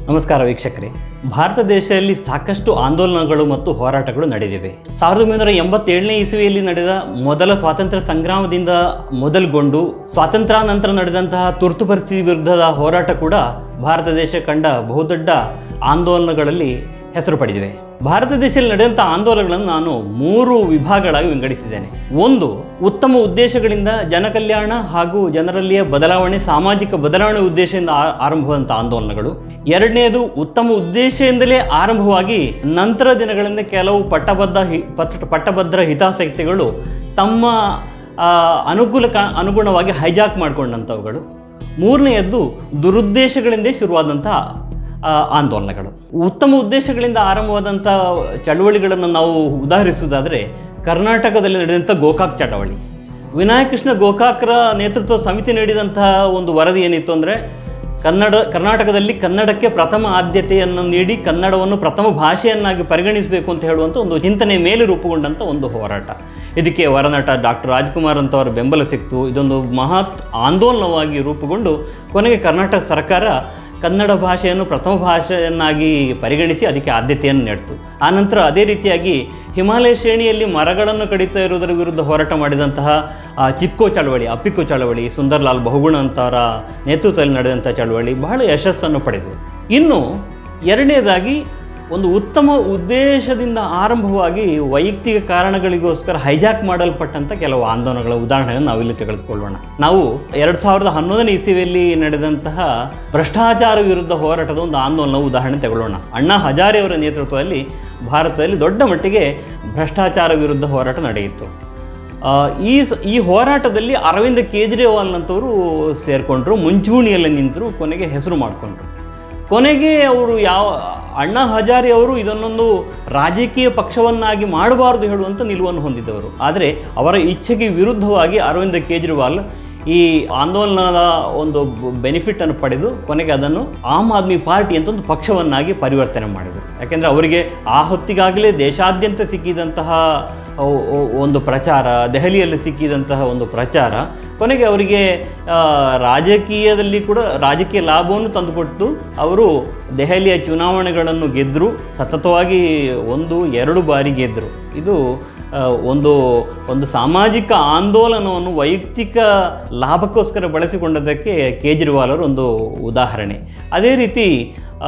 ನಮಸ್ಕಾರ ವೀಕ್ಷಕರೇ ಭಾರತ ದೇಶದಲ್ಲಿ ಸಾಕಷ್ಟು ಆಂದೋಲನಗಳು ಮತ್ತು ಹೋರಾಟಗಳು ನಡೆದಿವೆ ಸಾವಿರದ ಒಂಬೈನೂರ ಎಂಬತ್ತೇಳನೇ ಇಸವಿಯಲ್ಲಿ ನಡೆದ ಮೊದಲ ಸ್ವಾತಂತ್ರ್ಯ ಸಂಗ್ರಾಮದಿಂದ ಮೊದಲುಗೊಂಡು ಸ್ವಾತಂತ್ರ್ಯಾನಂತರ ನಡೆದಂತಹ ತುರ್ತು ಪರಿಸ್ಥಿತಿ ವಿರುದ್ಧದ ಹೋರಾಟ ಕೂಡ ಭಾರತ ದೇಶ ಕಂಡ ಬಹುದೊಡ್ಡ ಆಂದೋಲನಗಳಲ್ಲಿ ಹೆಸರು ಪಡೆದಿವೆ ಭಾರತ ದೇಶದಲ್ಲಿ ನಡೆದಂಥ ಆಂದೋಲನಗಳನ್ನು ನಾನು ಮೂರು ವಿಭಾಗಗಳಾಗಿ ವಿಂಗಡಿಸಿದ್ದೇನೆ ಒಂದು ಉತ್ತಮ ಉದ್ದೇಶಗಳಿಂದ ಜನಕಲ್ಯಾಣ ಹಾಗೂ ಜನರಲ್ಲಿಯ ಬದಲಾವಣೆ ಸಾಮಾಜಿಕ ಬದಲಾವಣೆ ಉದ್ದೇಶದಿಂದ ಆ- ಆರಂಭವಾದಂಥ ಆಂದೋಲನಗಳು ಎರಡನೇದು ಉತ್ತಮ ಉದ್ದೇಶದಿಂದಲೇ ಆರಂಭವಾಗಿ ನಂತರ ದಿನಗಳಿಂದ ಕೆಲವು ಪಟ್ಟಬದ್ಧ ಹಿ ಪಟ್- ಪಟ್ಟಭದ್ರ ಹಿತಾಸಕ್ತಿಗಳು ತಮ್ಮ ಆ, ಅನುಕೂಲಕ ಅನುಗುಣವಾಗಿ ಹೈಜಾಕ್ ಮಾಡಿಕೊಂಡಂಥವುಗಳು ಮೂರನೆಯದ್ದು ದುರುದ್ದೇಶಗಳಿಂದೇ ಶುರುವಾದಂಥ ಆ, ಆಂದೋಲನಗಳು ಉತ್ತಮ ಉದ್ದೇಶಗಳಿಂದ ಆರಂಭವಾದಂಥ ಚಳವಳಿಗಳನ್ನು ನಾವು ಉದಾಹರಿಸುವುದಾದರೆ ಕರ್ನಾಟಕದಲ್ಲಿ ನಡೆದಂಥ ಗೋಕಾಕ್ ಚಳವಳಿ ವಿನಾಯಕ ಕೃಷ್ಣ ಗೋಕಾಕ್ರ ನೇತೃತ್ವ ಸಮಿತಿ ನೀಡಿದಂತಹ ಒಂದು ವರದಿ ಏನಿತ್ತು ಅಂದರೆ ಕನ್ನಡ ಕರ್ನಾಟಕದಲ್ಲಿ ಕನ್ನಡಕ್ಕೆ ಪ್ರಥಮ ಆದ್ಯತೆಯನ್ನು ನೀಡಿ ಕನ್ನಡವನ್ನು ಪ್ರಥಮ ಭಾಷೆಯನ್ನಾಗಿ ಪರಿಗಣಿಸಬೇಕು ಅಂತ ಹೇಳುವಂಥ ಒಂದು ಚಿಂತನೆ ಮೇಲೆ ರೂಪುಗೊಂಡಂಥ ಒಂದು ಹೋರಾಟ ಇದಕ್ಕೆ ವರನಟ ಡಾಕ್ಟರ್ ರಾಜ್ಕುಮಾರ್ ಅಂತವರ ಬೆಂಬಲ ಸಿಕ್ತು ಇದೊಂದು ಮಹತ್ ಆಂದೋಲನವಾಗಿ ರೂಪುಗೊಂಡು ಕೊನೆಗೆ ಕರ್ನಾಟಕ ಸರ್ಕಾರ ಕನ್ನಡ ಭಾಷೆಯನ್ನು ಪ್ರಥಮ ಭಾಷೆಯನ್ನಾಗಿ ಪರಿಗಣಿಸಿ ಅದಕ್ಕೆ ಆದ್ಯತೆಯನ್ನು ನೀಡಿತು ಆನಂತರ ಅದೇ ರೀತಿಯಾಗಿ ಹಿಮಾಲಯ ಶ್ರೇಣಿಯಲ್ಲಿ ಮರಗಳನ್ನು ಕಡಿತಾ ಇರುವುದರ ವಿರುದ್ಧ ಹೋರಾಟ ಮಾಡಿದಂತಹ ಆ, ಚಿಪ್ಕೋ ಚಳವಳಿ ಅಪ್ಪಿಕೋ ಚಳವಳಿ ಸುಂದರ್ಲಾಲ್ ಬಹುಗುಣ ಅಂತವರ ನೇತೃತ್ವದಲ್ಲಿ ನಡೆದಂಥ ಚಳವಳಿ ಬಹಳ ಯಶಸ್ಸನ್ನು ಪಡೆದವು ಇನ್ನು ಎರಡನೇದಾಗಿ ಒಂದು ಉತ್ತಮ ಉದ್ದೇಶದಿಂದ ಆರಂಭವಾಗಿ ವೈಯಕ್ತಿಕ ಕಾರಣಗಳಿಗೋಸ್ಕರ ಹೈಜಾಕ್ ಮಾಡಲ್ಪಟ್ಟಂಥ ಕೆಲವು ಆಂದೋಲನಗಳ ಉದಾಹರಣೆಗಳನ್ನು ನಾವಿಲ್ಲಿ ತೆಗೆದುಕೊಳ್ಳೋಣ ನಾವು ಎರಡು ಸಾವಿರದ ಹನ್ನೊಂದನೇ ಇಸವಿಯಲ್ಲಿ ನಡೆದಂತಹ ಭ್ರಷ್ಟಾಚಾರ ವಿರುದ್ಧ ಹೋರಾಟದ ಒಂದು ಆಂದೋಲನ ಉದಾಹರಣೆ ತಗೊಳ್ಳೋಣ ಅಣ್ಣಾ ಹಜಾರೆ ಅವರ ನೇತೃತ್ವದಲ್ಲಿ ಭಾರತದಲ್ಲಿ ದೊಡ್ಡ ಮಟ್ಟಿಗೆ ಭ್ರಷ್ಟಾಚಾರ ವಿರುದ್ಧ ಹೋರಾಟ ನಡೆಯಿತು ಆ, ಈ ಸ ಈ ಹೋರಾಟದಲ್ಲಿ ಅರವಿಂದ್ ಕೇಜ್ರಿವಾಲ್ ಅಂತವರು ಸೇರಿಕೊಂಡ್ರು ಮುಂಚೂಣಿಯಲ್ಲಿ ನಿಂತರು ಕೊನೆಗೆ ಹೆಸರು ಮಾಡಿಕೊಂಡ್ರು ಕೊನೆಗೆ ಅವರು ಯಾವ ಅಣ್ಣಾ ಹಜಾರೆ ಅವರು ಇದನ್ನೊಂದು ರಾಜಕೀಯ ಪಕ್ಷವನ್ನಾಗಿ ಮಾಡಬಾರದು ಹೇಳುವಂಥ ನಿಲುವನ್ನು ಹೊಂದಿದ್ದವರು ಆದರೆ ಅವರ ಇಚ್ಛೆಗೆ ವಿರುದ್ಧವಾಗಿ ಅರವಿಂದ್ ಕೇಜ್ರಿವಾಲ್ ಈ ಆಂದೋಲನದ ಒಂದು ಬೆನಿಫಿಟನ್ನು ಪಡೆದು ಕೊನೆಗೆ ಅದನ್ನು ಆಮ್ ಆದ್ಮಿ ಪಾರ್ಟಿ ಅಂತ ಒಂದು ಪಕ್ಷವನ್ನಾಗಿ ಪರಿವರ್ತನೆ ಮಾಡಿದರು ಯಾಕೆಂದರೆ ಅವರಿಗೆ ಆ ಹೊತ್ತಿಗಾಗಲೇ ದೇಶಾದ್ಯಂತ ಸಿಕ್ಕಿದಂತಹ ಒ- ಒ- ಒಂದು ಪ್ರಚಾರ ದೆಹಲಿಯಲ್ಲಿ ಸಿಕ್ಕಿದಂತಹ ಒಂದು ಪ್ರಚಾರ ಕೊನೆಗೆ ಅವರಿಗೆ ಆ, ರಾಜಕೀಯದಲ್ಲಿ ಕೂಡ ರಾಜಕೀಯ ಲಾಭವನ್ನು ತಂದುಕೊಟ್ಟು ಅವರು ದೆಹಲಿಯ ಚುನಾವಣೆಗಳನ್ನು ಗೆದ್ದರು ಸತತವಾಗಿ ಒಂದು ಎರಡು ಬಾರಿ ಗೆದ್ದರು ಇದು ಆ, ಒಂದು ಒಂದು ಸಾಮಾಜಿಕ ಆಂದೋಲನವನ್ನು ವೈಯಕ್ತಿಕ ಲಾಭಕ್ಕೋಸ್ಕರ ಬಳಸಿಕೊಂಡದಕ್ಕೆ ಕೇಜ್ರಿವಾಲ್ ಅವರು ಒಂದು ಉದಾಹರಣೆ ಅದೇ ರೀತಿ ಆ,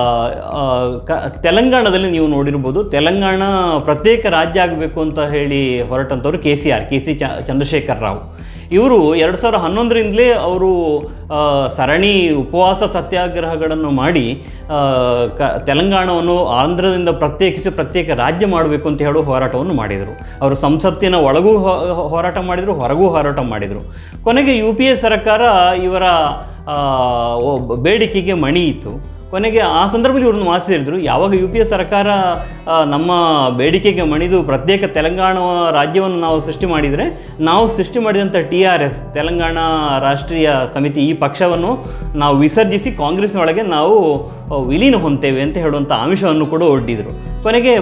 ಆ, ಕ ತೆಲಂಗಾಣದಲ್ಲಿ ನೀವು ನೋಡಿರ್ಬೋದು ತೆಲಂಗಾಣ ಪ್ರತ್ಯೇಕ ರಾಜ್ಯ ಆಗಬೇಕು ಅಂತ ಹೇಳಿ ಹೊರಟಂಥವ್ರು K C R K C ಚ ಚಂದ್ರಶೇಖರ್ ರಾವ್ ಇವರು ಎರಡು ಸಾವಿರದ ಹನ್ನೊಂದರಿಂದಲೇ ಅವರು ಆ, ಸರಣಿ ಉಪವಾಸ ಸತ್ಯಾಗ್ರಹಗಳನ್ನು ಮಾಡಿ ಆ, ಕ ತೆಲಂಗಾಣವನ್ನು ಆಂಧ್ರದಿಂದ ಪ್ರತ್ಯೇಕಿಸಿ ಪ್ರತ್ಯೇಕ ರಾಜ್ಯ ಮಾಡಬೇಕು ಅಂತ ಹೇಳುವ ಹೋರಾಟವನ್ನು ಮಾಡಿದರು ಅವರು ಸಂಸತ್ತಿನ ಒಳಗೂ ಹೋ- ಹೋರಾಟ ಮಾಡಿದರು ಹೊರಗೂ ಹೋರಾಟ ಮಾಡಿದರು ಕೊನೆಗೆ ಯು ಪಿ ಎ ಸರ್ಕಾರ ಇವರ ಆ, ಒ- ಬೇಡಿಕೆಗೆ ಮಣಿಯಿತು ಕೊನೆಗೆ ಆ ಸಂದರ್ಭದಲ್ಲಿ ಇವ್ರನ್ನ ಮಾತು ಸೇರಿದ್ರು ಯಾವಾಗ ಯು ಪಿ ಎ ಸರ್ಕಾರ ಆ, ನಮ್ಮ ಬೇಡಿಕೆಗೆ ಮಣಿದು ಪ್ರತ್ಯೇಕ ತೆಲಂಗಾಣ ರಾಜ್ಯವನ್ನು ನಾವು ಸೃಷ್ಟಿ ಮಾಡಿದರೆ ನಾವು ಸೃಷ್ಟಿ ಮಾಡಿದಂಥ ಟಿ ಆರ್ ಎಸ್ ತೆಲಂಗಾಣ ರಾಷ್ಟ್ರೀಯ ಸಮಿತಿ ಈ ಪಕ್ಷವನ್ನು ನಾವು ವಿಸರ್ಜಿಸಿ ಕಾಂಗ್ರೆಸ್ನೊಳಗೆ ನಾವು ಆ, ವಿಲೀನ ಹೊಂತೇವೆ ಅಂತ ಹೇಳುವಂಥ ಆಮಿಷವನ್ನು ಕೂಡ ಒಡ್ಡಿದರು ಕೊನೆಗೆ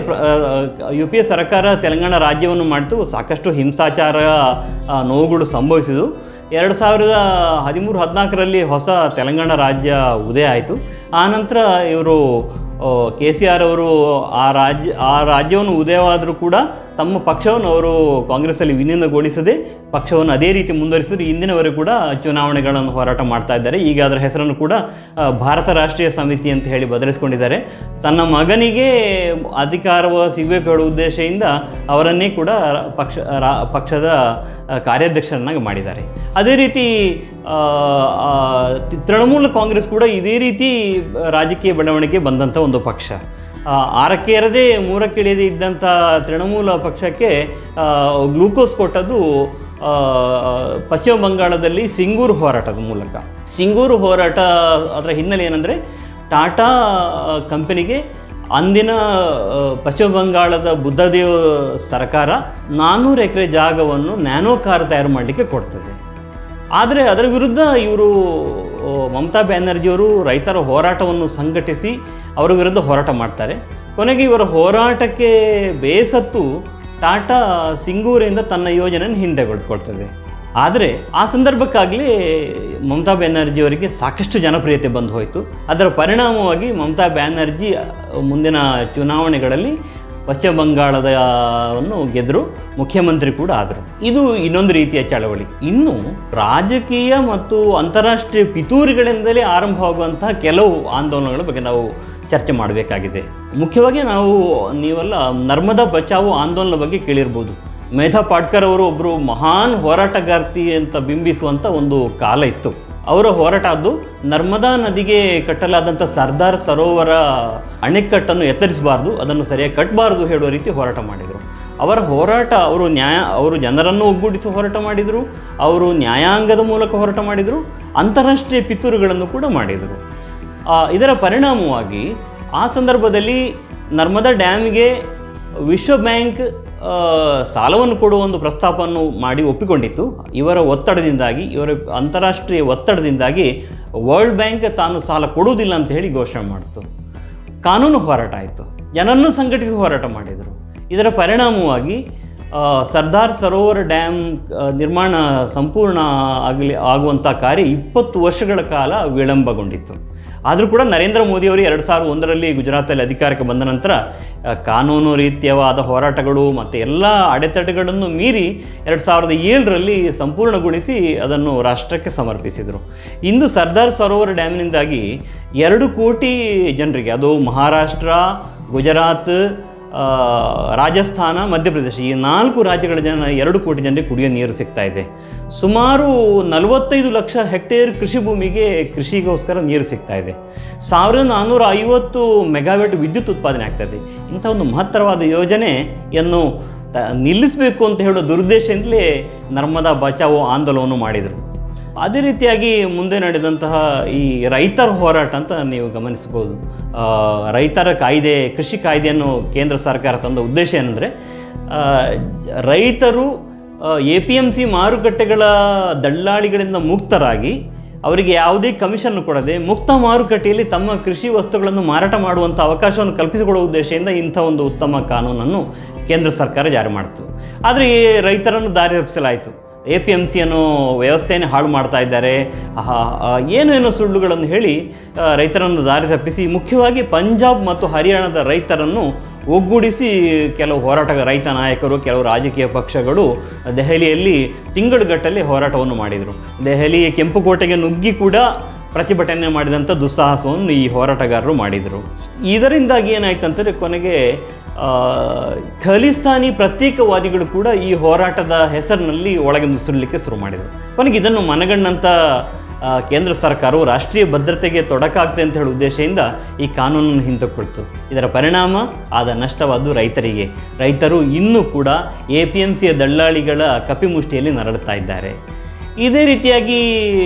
ಯು ಪಿ ಎ ಸರ್ಕಾರ ತೆಲಂಗಾಣ ರಾಜ್ಯವನ್ನು ಮಾಡಿತು ಸಾಕಷ್ಟು ಹಿಂಸಾಚಾರ ಆ, ನೋವುಗಳು ಸಂಭವಿಸಿದವು ಎರಡು ಸಾವಿರದ ಹದಿಮೂರು ಹದಿನಾಲ್ಕರಲ್ಲಿ ಹೊಸ ತೆಲಂಗಾಣ ರಾಜ್ಯ ಉದಯ ಆಯಿತು ಆನಂತರ ಇವರು ಕೆ ಸಿ ಆರ್ ಅವರು ಆ ರಾಜ್ಯ ಆ ರಾಜ್ಯವನ್ನು ಉದಯವಾದರೂ ಕೂಡ ತಮ್ಮ ಪಕ್ಷವನ್ನು ಅವರು ಕಾಂಗ್ರೆಸ್ಸಲ್ಲಿ ವಿಲೀನಗೊಳಿಸದೆ ಪಕ್ಷವನ್ನು ಅದೇ ರೀತಿ ಮುಂದುವರಿಸಿದ್ರು ಇಂದಿನವರೆಗೂ ಕೂಡ ಚುನಾವಣೆಗಳನ್ನು ಹೋರಾಟ ಮಾಡ್ತಾ ಇದ್ದಾರೆ ಈಗ ಅದರ ಹೆಸರನ್ನು ಕೂಡ ಆ, ಭಾರತ ರಾಷ್ಟ್ರೀಯ ಸಮಿತಿ ಅಂತ ಹೇಳಿ ಬದಲಿಸ್ಕೊಂಡಿದ್ದಾರೆ ತನ್ನ ಮಗನಿಗೆ ಅಧಿಕಾರವ ಸಿಗಬೇಕು ಹೇಳುವ ಉದ್ದೇಶದಿಂದ ಅವರನ್ನೇ ಕೂಡ ಪಕ್ಷ ರಾ ಪಕ್ಷದ ಆ, ಕಾರ್ಯಾಧ್ಯಕ್ಷರನ್ನಾಗಿ ಮಾಡಿದ್ದಾರೆ ಅದೇ ರೀತಿ ಆ, ಆ, ತಿ- ತೃಣಮೂಲ ಕಾಂಗ್ರೆಸ್ ಕೂಡ ಇದೇ ರೀತಿ ರಾಜಕೀಯ ಬೆಳವಣಿಗೆ ಬಂದಂಥ ಒಂದು ಪಕ್ಷ ಆ, ಆರಕ್ಕೇರದೆ ಮೂರಕ್ಕಿಳಿಯದೆ ಇದ್ದಂಥ ತೃಣಮೂಲ ಪಕ್ಷಕ್ಕೆ ಆ, ಗ್ಲೂಕೋಸ್ ಕೊಟ್ಟದ್ದು ಆ, ಪಶ್ಚಿಮ ಬಂಗಾಳದಲ್ಲಿ ಸಿಂಗೂರು ಹೋರಾಟದ ಮೂಲಕ ಸಿಂಗೂರು ಹೋರಾಟ ಅದರ ಹಿನ್ನೆಲೆ ಏನಂದರೆ ಟಾಟಾ ಕಂಪನಿಗೆ ಅಂದಿನ ಆ, ಪಶ್ಚಿಮ ಬಂಗಾಳದ ಬುದ್ಧದೇವ್ ಸರ್ಕಾರ ನಾನ್ನೂರು ಎಕರೆ ಜಾಗವನ್ನು ನ್ಯಾನೋ ಕಾರ್ ತಯಾರು ಮಾಡಲಿಕ್ಕೆ ಕೊಡ್ತದೆ ಆದರೆ ಅದರ ವಿರುದ್ಧ ಇವರು ಆ, ಮಮತಾ ಬ್ಯಾನರ್ಜಿಯವರು ರೈತರ ಹೋರಾಟವನ್ನು ಸಂಘಟಿಸಿ ಅವರ ವಿರುದ್ಧ ಹೋರಾಟ ಮಾಡ್ತಾರೆ ಕೊನೆಗೆ ಇವರ ಹೋರಾಟಕ್ಕೆ ಬೇಸತ್ತು ಟಾಟಾ ಸಿಂಗೂರಿಂದ ತನ್ನ ಯೋಜನೆಯನ್ನು ಹಿಂದೆಗೆದುಕೊಳ್ತದೆ ಆದರೆ ಆ ಸಂದರ್ಭಕ್ಕಾಗಲೇ ಮಮತಾ ಬ್ಯಾನರ್ಜಿ ಅವರಿಗೆ ಸಾಕಷ್ಟು ಜನಪ್ರಿಯತೆ ಬಂದು ಹೋಯಿತು ಅದರ ಪರಿಣಾಮವಾಗಿ ಮಮತಾ ಬ್ಯಾನರ್ಜಿ ಆ, ಮುಂದಿನ ಚುನಾವಣೆಗಳಲ್ಲಿ ಪಶ್ಚಿಮ ಬಂಗಾಳದ ವನ್ನು ಗೆದ್ದರು ಮುಖ್ಯಮಂತ್ರಿ ಕೂಡ ಆದರು ಇದು ಇನ್ನೊಂದು ರೀತಿಯ ಚಳವಳಿ ಇನ್ನು ರಾಜಕೀಯ ಮತ್ತು ಅಂತಾರಾಷ್ಟ್ರೀಯ ಪಿತೂರಿಗಳಿಂದಲೇ ಆರಂಭವಾಗುವಂತಹ ಕೆಲವು ಆಂದೋಲನಗಳ ಬಗ್ಗೆ ನಾವು ಚರ್ಚೆ ಮಾಡಬೇಕಾಗಿದೆ ಮುಖ್ಯವಾಗಿ ನಾವು ನೀವೆಲ್ಲ ನರ್ಮದಾ ಬಚಾವೋ ಆಂದೋಲನ ಬಗ್ಗೆ ಕೇಳಿರ್ಬೋದು ಮೇಧಾ ಪಾಟ್ಕರ್ ಅವರು ಒಬ್ಬರು ಮಹಾನ್ ಹೋರಾಟಗಾರ್ತಿ ಅಂತ ಬಿಂಬಿಸುವಂಥ ಒಂದು ಕಾಲ ಇತ್ತು ಅವರ ಹೋರಾಟ ಅದು ನರ್ಮದಾ ನದಿಗೆ ಕಟ್ಟಲಾದಂಥ ಸರ್ದಾರ್ ಸರೋವರ ಅಣೆಕಟ್ಟನ್ನು ಎತ್ತರಿಸಬಾರ್ದು ಅದನ್ನು ಸರಿಯಾಗಿ ಕಟ್ಟಬಾರ್ದು ಹೇಳುವ ರೀತಿ ಹೋರಾಟ ಮಾಡಿದರು ಅವರ ಹೋರಾಟ ಅವರು ನ್ಯಾಯ ಅವರು ಜನರನ್ನು ಒಗ್ಗೂಡಿಸಿ ಹೋರಾಟ ಮಾಡಿದರು ಅವರು ನ್ಯಾಯಾಂಗದ ಮೂಲಕ ಹೋರಾಟ ಮಾಡಿದರು ಅಂತಾರಾಷ್ಟ್ರೀಯ ಪಿತೂರುಗಳನ್ನು ಕೂಡ ಮಾಡಿದರು ಆ, ಇದರ ಪರಿಣಾಮವಾಗಿ ಆ ಸಂದರ್ಭದಲ್ಲಿ ನರ್ಮದಾ ಡ್ಯಾಮ್ಗೆ ವಿಶ್ವ ಬ್ಯಾಂಕ್ ಆ, ಸಾಲವನ್ನು ಕೊಡುವ ಒಂದು ಪ್ರಸ್ತಾಪವನ್ನು ಮಾಡಿ ಒಪ್ಪಿಕೊಂಡಿತ್ತು ಇವರ ಒತ್ತಡದಿಂದಾಗಿ ಇವರ ಅಂತಾರಾಷ್ಟ್ರೀಯ ಒತ್ತಡದಿಂದಾಗಿ ವರ್ಲ್ಡ್ ಬ್ಯಾಂಕ್ ತಾನು ಸಾಲ ಕೊಡುವುದಿಲ್ಲ ಅಂತ ಹೇಳಿ ಘೋಷಣೆ ಮಾಡಿತು ಕಾನೂನು ಹೋರಾಟ ಆಯಿತು ಜನರನ್ನು ಸಂಘಟಿಸಿ ಹೋರಾಟ ಮಾಡಿದರು ಇದರ ಪರಿಣಾಮವಾಗಿ ಆ, ಸರ್ದಾರ್ ಸರೋವರ ಡ್ಯಾಮ್ ಆ, ನಿರ್ಮಾಣ ಸಂಪೂರ್ಣ ಆಗಲಿ ಆಗುವಂಥ ಕಾರ್ಯ ಇಪ್ಪತ್ತು ವರ್ಷಗಳ ಕಾಲ ವಿಳಂಬಗೊಂಡಿತ್ತು ಆದರೂ ಕೂಡ ನರೇಂದ್ರ ಮೋದಿಯವರು ಎರಡು ಸಾವಿರದ ಒಂದರಲ್ಲಿ ಗುಜರಾತಲ್ಲಿ ಅಧಿಕಾರಕ್ಕೆ ಬಂದ ನಂತರ ಆ, ಕಾನೂನು ರೀತಿಯವಾದ ಹೋರಾಟಗಳು ಮತ್ತು ಎಲ್ಲ ಅಡೆತಡೆಗಳನ್ನು ಮೀರಿ ಎರಡು ಸಾವಿರದ ಏಳರಲ್ಲಿ ಸಂಪೂರ್ಣಗೊಳಿಸಿ ಅದನ್ನು ರಾಷ್ಟ್ರಕ್ಕೆ ಸಮರ್ಪಿಸಿದರು ಇಂದು ಸರ್ದಾರ್ ಸರೋವರ ಡ್ಯಾಮ್ನಿಂದಾಗಿ ಎರಡು ಕೋಟಿ ಜನರಿಗೆ ಅದು ಮಹಾರಾಷ್ಟ್ರ ಗುಜರಾತ್ ಆ, ರಾಜಸ್ಥಾನ ಮಧ್ಯಪ್ರದೇಶ ಈ ನಾಲ್ಕು ರಾಜ್ಯಗಳ ಜನ ಎರಡು ಕೋಟಿ ಜನರಿಗೆ ಕುಡಿಯೋ ನೀರು ಸಿಗ್ತಾ ಇದೆ ಸುಮಾರು ನಲವತ್ತೈದು ಲಕ್ಷ ಹೆಕ್ಟೇರ್ ಕೃಷಿ ಭೂಮಿಗೆ ಕೃಷಿಗೋಸ್ಕರ ನೀರು ಸಿಗ್ತಾ ಇದೆ ಸಾವಿರದ ನಾನ್ನೂರ ಐವತ್ತು ಮೆಗಾವ್ಯಾಟ್ ವಿದ್ಯುತ್ ಉತ್ಪಾದನೆ ಆಗ್ತಾ ಇದೆ ಇಂಥ ಒಂದು ಮಹತ್ತರವಾದ ಯೋಜನೆಯನ್ನು ತ ನಿಲ್ಲಿಸಬೇಕು ಅಂತ ಹೇಳೋ ದುರುದ್ದೇಶದಿಂದಲೇ ನರ್ಮದಾ ಬಚಾವೋ ಆಂದೋಲನವನ್ನು ಮಾಡಿದರು ಅದೇ ರೀತಿಯಾಗಿ ಮುಂದೆ ನಡೆದಂತಹ ಈ ರೈತರ ಹೋರಾಟ ಅಂತ ನೀವು ಗಮನಿಸ್ಬೋದು ಆ, ರೈತರ ಕಾಯ್ದೆ ಕೃಷಿ ಕಾಯ್ದೆಯನ್ನು ಕೇಂದ್ರ ಸರ್ಕಾರ ತಂದ ಉದ್ದೇಶ ಏನಂದರೆ ರೈತರು ಎ ಪಿ ಎಮ್ ಸಿ ಮಾರುಕಟ್ಟೆಗಳ ದಳ್ಳಾಳಿಗಳಿಂದ ಮುಕ್ತರಾಗಿ ಅವರಿಗೆ ಯಾವುದೇ ಕಮಿಷನ್ ಕೊಡದೆ ಮುಕ್ತ ಮಾರುಕಟ್ಟೆಯಲ್ಲಿ ತಮ್ಮ ಕೃಷಿ ವಸ್ತುಗಳನ್ನು ಮಾರಾಟ ಮಾಡುವಂಥ ಅವಕಾಶವನ್ನು ಕಲ್ಪಿಸಿಕೊಡುವ ಉದ್ದೇಶದಿಂದ ಇಂಥ ಒಂದು ಉತ್ತಮ ಕಾನೂನನ್ನು ಕೇಂದ್ರ ಸರ್ಕಾರ ಜಾರಿ ಮಾಡಿತು ಆದರೆ ಈ ರೈತರನ್ನು ದಾರಿ ತಪ್ಪಿಸಲಾಯಿತು ಎ ಪಿ ಎಮ್ ಸಿ ಅನ್ನೋ ವ್ಯವಸ್ಥೆಯನ್ನು ಹಾಳು ಮಾಡ್ತಾ ಇದ್ದಾರೆ ಆಹಾ, ಆ, ಏನೇನೋ ಸುಳ್ಳುಗಳನ್ನು ಹೇಳಿ ಆ, ರೈತರನ್ನು ದಾರಿ ತಪ್ಪಿಸಿ ಮುಖ್ಯವಾಗಿ ಪಂಜಾಬ್ ಮತ್ತು ಹರಿಯಾಣದ ರೈತರನ್ನು ಒಗ್ಗೂಡಿಸಿ ಕೆಲವು ಹೋರಾಟ ರೈತ ನಾಯಕರು ಕೆಲವು ರಾಜಕೀಯ ಪಕ್ಷಗಳು ದೆಹಲಿಯಲ್ಲಿ ತಿಂಗಳುಗಟ್ಟಲೆ ಹೋರಾಟವನ್ನು ಮಾಡಿದರು ದೆಹಲಿಯ ಕೆಂಪುಕೋಟೆಗೆ ನುಗ್ಗಿ ಕೂಡ ಪ್ರತಿಭಟನೆ ಮಾಡಿದಂಥ ದುಸ್ಸಾಹಸವನ್ನು ಈ ಹೋರಾಟಗಾರರು ಮಾಡಿದರು ಇದರಿಂದಾಗಿ ಏನಾಯ್ತು ಅಂತಂದರೆ ಕೊನೆಗೆ ಆ, ಖಲಿಸ್ತಾನಿ ಪ್ರತ್ಯೇಕವಾದಿಗಳು ಕೂಡ ಈ ಹೋರಾಟದ ಹೆಸರಿನಲ್ಲಿ ಒಳಗೆ ನುಸುರಲಿಕ್ಕೆ ಶುರು ಮಾಡಿದರು ಕೊನೆಗೆ ಇದನ್ನು ಮನಗಂಡಂಥ ಆ, ಕೇಂದ್ರ ಸರ್ಕಾರವು ರಾಷ್ಟ್ರೀಯ ಭದ್ರತೆಗೆ ತೊಡಕಾಗ್ತದೆ ಅಂತ ಹೇಳೋ ಉದ್ದೇಶದಿಂದ ಈ ಕಾನೂನನ್ನು ಹಿಂತೆಕೊಳ್ತು ಇದರ ಪರಿಣಾಮ ಆದ ನಷ್ಟವಾದ್ದು ರೈತರಿಗೆ ರೈತರು ಇನ್ನೂ ಕೂಡ ಎ ಪಿ ಎಮ್ ಸಿಯ ದಳ್ಳಾಳಿಗಳ ಕಪಿಮುಷ್ಟಿಯಲ್ಲಿ ನರಳುತ್ತಾ ಇದ್ದಾರೆ ಇದೇ ರೀತಿಯಾಗಿ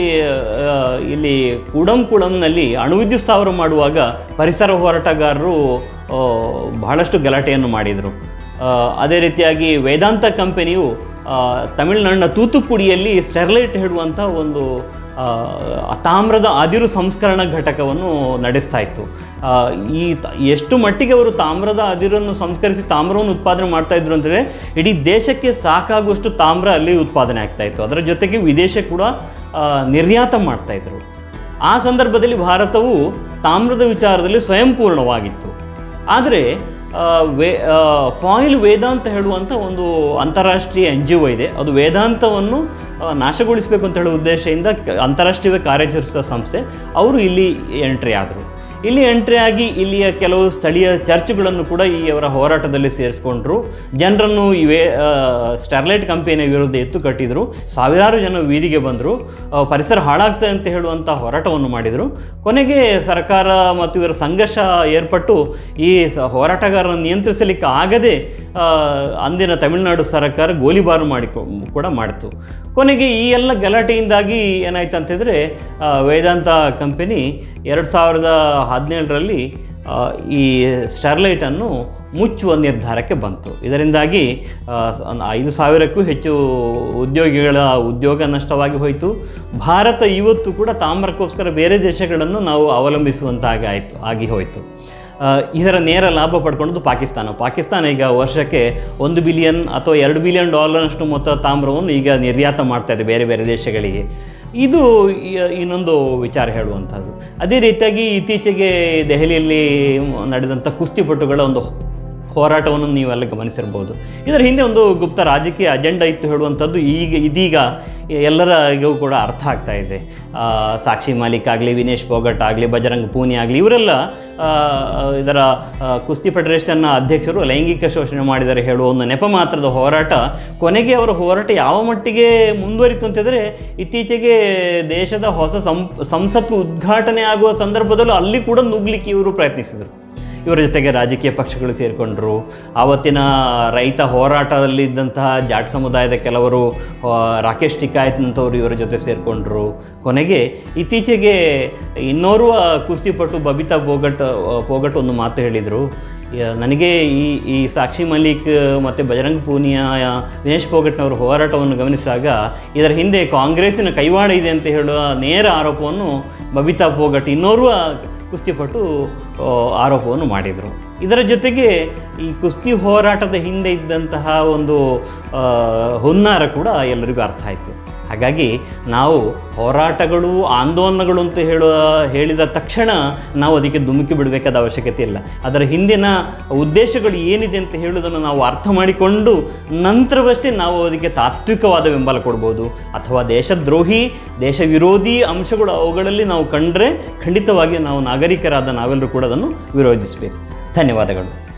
ಆ, ಇಲ್ಲಿ ಕುಡಂ ಕುಡಂನಲ್ಲಿ ಅಣುವಿದ್ಯುತ್ ಸ್ಥಾವರ ಮಾಡುವಾಗ ಪರಿಸರ ಹೋರಾಟಗಾರರು ಆ, ಬಹಳಷ್ಟು ಗಲಾಟೆಯನ್ನು ಮಾಡಿದರು ಆ, ಅದೇ ರೀತಿಯಾಗಿ ವೇದಾಂತ ಕಂಪನಿಯು ಆ, ತಮಿಳುನಾಡಿನ ತೂತುಕುಡಿಯಲ್ಲಿ ಸ್ಟೆರ್ಲೈಟ್ ಹೇಳುವಂಥ ಒಂದು ಆ, ತಾಮ್ರದ ಅದಿರು ಸಂಸ್ಕರಣಾ ಘಟಕವನ್ನು ನಡೆಸ್ತಾ ಇತ್ತು ಆ, ಈ ತ- ಎಷ್ಟು ಮಟ್ಟಿಗೆ ಅವರು ತಾಮ್ರದ ಅದಿರನ್ನು ಸಂಸ್ಕರಿಸಿ ತಾಮ್ರವನ್ನು ಉತ್ಪಾದನೆ ಮಾಡ್ತಾ ಇದ್ರು ಅಂದರೆ ಇಡೀ ದೇಶಕ್ಕೆ ಸಾಕಾಗುವಷ್ಟು ತಾಮ್ರ ಅಲ್ಲಿ ಉತ್ಪಾದನೆ ಆಗ್ತಾ ಇತ್ತು ಅದರ ಜೊತೆಗೆ ವಿದೇಶ ಕೂಡ ಆ, ನಿರ್ಯಾತ ಮಾಡ್ತಾ ಇದ್ರು ಆ ಸಂದರ್ಭದಲ್ಲಿ ಭಾರತವು ತಾಮ್ರದ ವಿಚಾರದಲ್ಲಿ ಸ್ವಯಂಪೂರ್ಣವಾಗಿತ್ತು ಆದರೆ ಆ, ವೇ ಆ, ಫಾಯಿಲ್ ವೇದಾಂತ ಹೇಳುವಂಥ ಒಂದು ಅಂತಾರಾಷ್ಟ್ರೀಯ ಎನ್ ಜಿ ಒ ಇದೆ ಅದು ವೇದಾಂತವನ್ನು ಆ, ನಾಶಗೊಳಿಸಬೇಕು ಅಂತ ಹೇಳೋ ಉದ್ದೇಶದಿಂದ ಕ- ಅಂತಾರಾಷ್ಟ್ರೀಯ ಕಾರ್ಯಾಚರಿಸಿದ ಸಂಸ್ಥೆ ಅವರು ಇಲ್ಲಿ ಎಂಟ್ರಿ ಆದರು ಇಲ್ಲಿ ಎಂಟ್ರಿ ಆಗಿ ಇಲ್ಲಿಯ ಕೆಲವು ಸ್ಥಳೀಯ ಚರ್ಚ್ಗಳನ್ನು ಕೂಡ ಈ ಅವರ ಹೋರಾಟದಲ್ಲಿ ಸೇರಿಸ್ಕೊಂಡ್ರು ಜನರನ್ನು ಇವೇ ಆ, ಸ್ಟೆರ್ಲೈಟ್ ಕಂಪನಿಯ ವಿರುದ್ಧ ಎತ್ತು ಕಟ್ಟಿದರು ಸಾವಿರಾರು ಜನ ಬೀದಿಗೆ ಬಂದರು ಆ, ಪರಿಸರ ಹಾಳಾಗ್ತದೆ ಅಂತ ಹೇಳುವಂಥ ಹೋರಾಟವನ್ನು ಮಾಡಿದರು ಕೊನೆಗೆ ಸರ್ಕಾರ ಮತ್ತು ಇವರ ಸಂಘರ್ಷ ಏರ್ಪಟ್ಟು ಈ ಸ ಹೋರಾಟಗಾರರನ್ನು ನಿಯಂತ್ರಿಸಲಿಕ್ಕೆ ಆಗದೆ ಆ, ಅಂದಿನ ತಮಿಳುನಾಡು ಸರ್ಕಾರ ಗೋಲಿಬಾರು ಮಾಡಿ ಕೂಡ ಮಾಡಿತು ಕೊನೆಗೆ ಈ ಎಲ್ಲ ಗಲಾಟೆಯಿಂದಾಗಿ ಏನಾಯ್ತು ಅಂತಂದರೆ ವೇದಾಂತ ಕಂಪನಿ ಎರಡು ಸಾವಿರದ ಹದಿನೇಳರಲ್ಲಿ ಆ, ಈ ಸ್ಟೆರ್ಲೈಟನ್ನು ಮುಚ್ಚುವ ನಿರ್ಧಾರಕ್ಕೆ ಬಂತು ಇದರಿಂದಾಗಿ ಆ, ಸ- ಒಂದು ಐದು ಸಾವಿರಕ್ಕೂ ಹೆಚ್ಚು ಉದ್ಯೋಗಿಗಳ ಉದ್ಯೋಗ ನಷ್ಟವಾಗಿ ಹೋಯಿತು ಭಾರತ ಇವತ್ತು ಕೂಡ ತಾಮ್ರಕ್ಕೋಸ್ಕರ ಬೇರೆ ದೇಶಗಳನ್ನು ನಾವು ಅವಲಂಬಿಸುವಂತಾಗಿ ಆಯಿತು ಆಗಿ ಹೋಯಿತು ಆ, ಇದರ ನೇರ ಲಾಭ ಪಡ್ಕೊಂಡದ್ದು ಪಾಕಿಸ್ತಾನ ಪಾಕಿಸ್ತಾನ ಈಗ ವರ್ಷಕ್ಕೆ ಒಂದು ಬಿಲಿಯನ್ ಅಥವಾ ಎರಡು ಬಿಲಿಯನ್ ಡಾಲರ್ನಷ್ಟು ಮೊತ್ತ ತಾಮ್ರವನ್ನು ಈಗ ನಿರ್ಯಾತ ಮಾಡ್ತಾ ಇದೆ ಬೇರೆ ಬೇರೆ ದೇಶಗಳಿಗೆ ಇದು ಇ- ಇನ್ನೊಂದು ವಿಚಾರ ಹೇಳುವಂಥದ್ದು ಅದೇ ರೀತಿಯಾಗಿ ಇತ್ತೀಚೆಗೆ ದೆಹಲಿಯಲ್ಲಿ ನಡೆದಂಥ ಕುಸ್ತಿಪಟುಗಳ ಒಂದು ಹೋರಾಟವನ್ನು ನೀವೆಲ್ಲ ಗಮನಿಸಿರ್ಬೋದು ಇದರ ಹಿಂದೆ ಒಂದು ಗುಪ್ತ ರಾಜಕೀಯ ಅಜೆಂಡಾ ಇತ್ತು ಹೇಳುವಂಥದ್ದು ಈಗ ಇದೀಗ ಎಲ್ಲರಿಗೂ ಕೂಡ ಅರ್ಥ ಆಗ್ತಾ ಇದೆ ಆ, ಸಾಕ್ಷಿ ಮಾಲಿಕ್ ಆಗಲಿ ವಿನೇಶ್ ಫೋಗಟ್ ಆಗಲಿ ಬಜರಂಗ್ ಪೂನಿ ಆಗಲಿ ಇವರೆಲ್ಲ ಆ, ಇದರ ಆ, ಕುಸ್ತಿ ಫೆಡರೇಷನ್ನ ಅಧ್ಯಕ್ಷರು ಲೈಂಗಿಕ ಶೋಷಣೆ ಮಾಡಿದರೆ ಹೇಳುವ ಒಂದು ನೆಪ ಮಾತ್ರದ ಹೋರಾಟ ಕೊನೆಗೆ ಅವರ ಹೋರಾಟ ಯಾವ ಮಟ್ಟಿಗೆ ಮುಂದುವರಿತು ಅಂತಂದರೆ ಇತ್ತೀಚೆಗೆ ದೇಶದ ಹೊಸ ಸಂ ಸಂಸತ್ತು ಉದ್ಘಾಟನೆ ಆಗುವ ಸಂದರ್ಭದಲ್ಲೂ ಅಲ್ಲಿ ಕೂಡ ನುಗ್ಲಿಕ್ಕೆ ಇವರು ಪ್ರಯತ್ನಿಸಿದರು ಇವರ ಜೊತೆಗೆ ರಾಜಕೀಯ ಪಕ್ಷಗಳು ಸೇರಿಕೊಂಡ್ರು ಆವತ್ತಿನ ರೈತ ಹೋರಾಟದಲ್ಲಿದ್ದಂತಹ ಜಾಟ್ ಸಮುದಾಯದ ಕೆಲವರು ಆ, ರಾಕೇಶ್ ಟಿಕಾಯತ್ನಂಥವ್ರು ಇವರ ಜೊತೆ ಸೇರಿಕೊಂಡ್ರು ಕೊನೆಗೆ ಇತ್ತೀಚೆಗೆ ಇನ್ನೋರ್ವ ಕುಸ್ತಿಪಟು ಬಬಿತಾ ಬೋಗಟ್ ಆ, ಪೋಗಟ್ ಒಂದು ಮಾತು ಹೇಳಿದರು ಯ- ನನಗೆ ಈ ಈ ಸಾಕ್ಷಿ ಮಲಿಕ್ ಮತ್ತು ಬಜರಂಗ್ ಪೂನಿಯಾ ದಿನೇಶ್ ಫೋಗಟ್ನವರ ಹೋರಾಟವನ್ನು ಗಮನಿಸಿದಾಗ ಇದರ ಹಿಂದೆ ಕಾಂಗ್ರೆಸ್ಸಿನ ಕೈವಾಡ ಇದೆ ಅಂತ ಹೇಳುವ ನೇರ ಆರೋಪವನ್ನು ಬಬಿತಾ ಫೋಗಟ್ ಇನ್ನೋರ್ವ ಕುಸ್ತಿಪಟು ಆ, ಆರೋಪವನ್ನು ಮಾಡಿದರು ಇದರ ಜೊತೆಗೆ ಈ ಕುಸ್ತಿ ಹೋರಾಟದ ಹಿಂದೆ ಇದ್ದಂತಹ ಒಂದು ಆ, ಹುನ್ನಾರ ಕೂಡ ಎಲ್ಲರಿಗೂ ಅರ್ಥ ಆಯಿತು ಹಾಗಾಗಿ ನಾವು ಹೋರಾಟಗಳು ಆಂದೋಲನಗಳು ಅಂತ ಹೇಳುವ ಹೇಳಿದ ತಕ್ಷಣ ನಾವು ಅದಕ್ಕೆ ಧುಮುಕಿ ಬಿಡಬೇಕಾದ ಅವಶ್ಯಕತೆ ಇಲ್ಲ ಅದರ ಹಿಂದಿನ ಉದ್ದೇಶಗಳು ಏನಿದೆ ಅಂತ ಹೇಳುವುದನ್ನು ನಾವು ಅರ್ಥ ಮಾಡಿಕೊಂಡು ನಂತರವಷ್ಟೇ ನಾವು ಅದಕ್ಕೆ ತಾತ್ವಿಕವಾದ ಬೆಂಬಲ ಕೊಡ್ಬೋದು ಅಥವಾ ದೇಶದ್ರೋಹಿ ದೇಶ ವಿರೋಧಿ ಅಂಶಗಳು ಅವುಗಳಲ್ಲಿ ನಾವು ಕಂಡ್ರೆ ಖಂಡಿತವಾಗಿ ನಾವು ನಾಗರಿಕರಾದ ನಾವೆಲ್ಲರೂ ಕೂಡ ಅದನ್ನು ವಿರೋಧಿಸಬೇಕು ಧನ್ಯವಾದಗಳು